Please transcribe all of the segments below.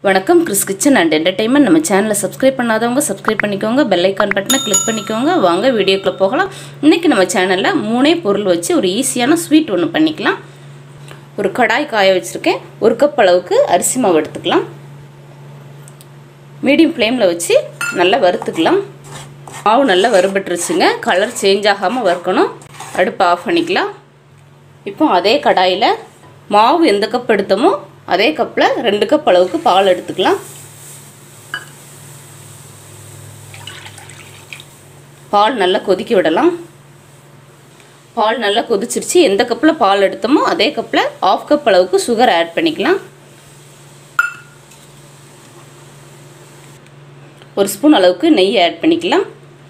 வணக்கம் Chris kitchen and entertainment நம்ம சேனலை சப்ஸ்கிரைப் பண்ணாதவங்க சப்ஸ்கிரைப் பண்ணிக்கோங்க பெல் ஐக்கான் பட்டனை கிளிக் பண்ணிக்கோங்க வாங்க வீடியோக்குள்ளே போகலாம் இன்றைக்கி நம்ம சேனலில் மூணே பொருள் வச்சு ஒரு ஈஸியான ஸ்வீட் ஒன்று பண்ணிக்கலாம் ஒரு கடாய் காய வச்சுருக்கேன் ஒரு கப் அளவுக்கு அரிசி மாவு எடுத்துக்கலாம் மீடியம் ஃப்ளேமில் வச்சு நல்லா வறுத்துக்கலாம் மாவு நல்லா வறுபட்டுருச்சுங்க கலர் சேஞ்ச் ஆகாமல் வறுக்கணும் அடுப்பு ஆஃப் பண்ணிக்கலாம் இப்போ அதே கடாயில் மாவு எந்த கப் எடுத்தோமோ அதே கப்பில் ரெண்டு கப் அளவுக்கு பால் எடுத்துக்கலாம் பால் நல்லா கொதிக்க விடலாம் பால் நல்லா கொதிச்சிருச்சு எந்த கப்பில் பால் எடுத்தோமோ அதே கப்பில் ஆஃப் கப் அளவுக்கு சுகர் ஆட் பண்ணிக்கலாம் ஒரு ஸ்பூன் அளவுக்கு நெய் ஆட் பண்ணிக்கலாம்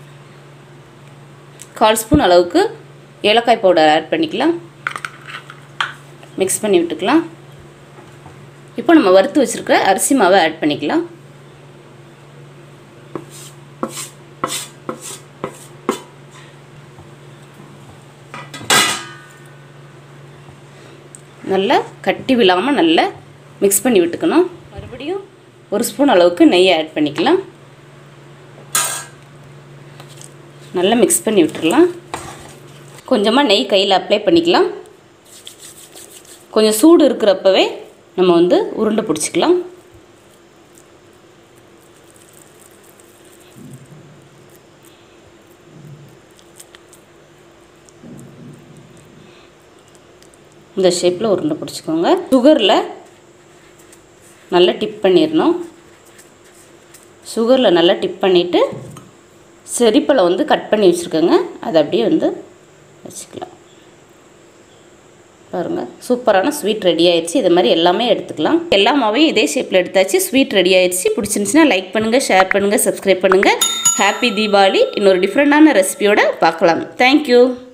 கால் ஸ்பூன் அளவுக்கு ஏலக்காய் பவுடர் ஆட் பண்ணிக்கலாம் மிக்ஸ் பண்ணி விட்டுக்கலாம் இப்போ நம்ம வறுத்து வச்சுருக்க அரிசி மாவை ஆட் பண்ணிக்கலாம் நல்லா கட்டி விழாமல் நல்லா மிக்ஸ் பண்ணி விட்டுக்கணும் மறுபடியும் ஒரு ஸ்பூன் அளவுக்கு நெய் ஆட் பண்ணிக்கலாம் நல்லா மிக்ஸ் பண்ணி விட்டுடலாம் கொஞ்சமாக நெய் கையில் அப்ளை பண்ணிக்கலாம் கொஞ்சம் சூடு இருக்கிறப்பவே நம்ம வந்து உருண்டை பிடிச்சிக்கலாம் இந்த ஷேப்பில் உருண்டை பிடிச்சிக்கோங்க சுகரில் நல்லா டிப் பண்ணிடணும் சுகரில் நல்லா டிப் பண்ணிவிட்டு செரிப்பழம் வந்து கட் பண்ணி வச்சுருக்கோங்க அதை அப்படியே வந்து வச்சுக்கலாம் பாருங்கள் சூப்பரான ஸ்வீட் ரெடி ஆயிடுச்சு இது மாதிரி எல்லாமே எடுத்துக்கலாம் எல்லா மாவையும் இதே ஷேப்பில் எடுத்தாச்சு ஸ்வீட் ரெடி ஆயிடுச்சு பிடிச்சிருந்துச்சுன்னா லைக் பண்ணுங்கள் ஷேர் பண்ணுங்கள் சப்ஸ்கிரைப் பண்ணுங்கள் ஹாப்பி தீபாவளி இன்னொரு டிஃப்ரெண்ட்டான ரெசிபியோட பார்க்கலாம் தேங்க்யூ